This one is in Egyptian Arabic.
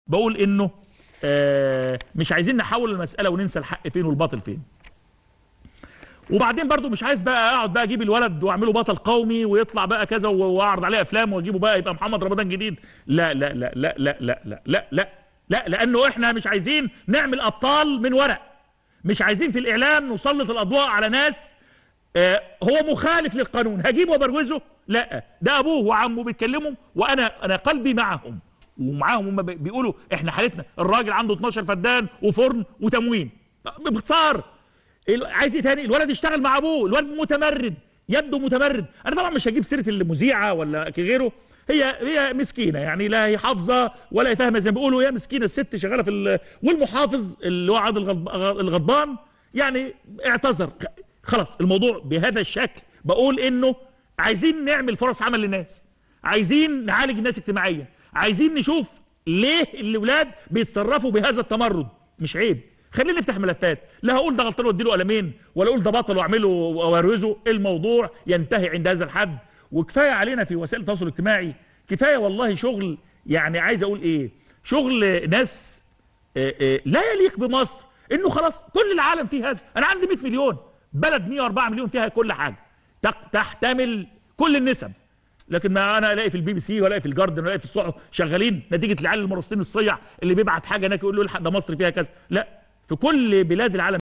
بقول انه آه مش عايزين نحول المساله وننسى الحق فين والباطل فين وبعدين برضو مش عايز بقى اقعد بقى اجيب الولد واعمله بطل قومي ويطلع بقى كذا واعرض عليه افلام واجيبه بقى يبقى محمد رمضان جديد لا لا لا لا لا لا لا لا لا لا لانه احنا مش عايزين نعمل ابطال من ورق مش عايزين في الاعلام نسلط الاضواء على ناس آه هو مخالف للقانون هجيبه وبروزه لا ده ابوه وعمه بيتكلموا وانا انا قلبي معهم ومعاهم هم بيقولوا احنا حالتنا الراجل عنده 12 فدان وفرن وتموين باختصار عايز ايه تاني الولد يشتغل مع ابوه الولد متمرد يبدو متمرد انا طبعا مش هجيب سيره المذيعه ولا غيره هي هي مسكينه يعني لا هي حافظه ولا هي فاهمه زي ما بيقولوا هي مسكينه الست شغاله في والمحافظ اللي هو عادل الغضبان يعني اعتذر خلاص الموضوع بهذا الشكل بقول انه عايزين نعمل فرص عمل للناس عايزين نعالج الناس اجتماعيا عايزين نشوف ليه الاولاد بيتصرفوا بهذا التمرد مش عيب خلينا نفتح ملفات لا هقول ده غلطان واديله قلمين ولا اقول ده بطل واعمله واروزه الموضوع ينتهي عند هذا الحد وكفايه علينا في وسائل التواصل الاجتماعي كفايه والله شغل يعني عايز اقول ايه شغل ناس آآ آآ لا يليق بمصر انه خلاص كل العالم فيه هذا انا عندي 100 مليون بلد 104 مليون فيها كل حاجه تحتمل كل النسب لكن ما انا الاقي في البي بي سي والاقي في الجاردن والاقي في الصحف شغالين نتيجه العيال المرصدين الصيع اللي بيبعت حاجه هناك يقول له ده مصر فيها كذا لا في كل بلاد العالم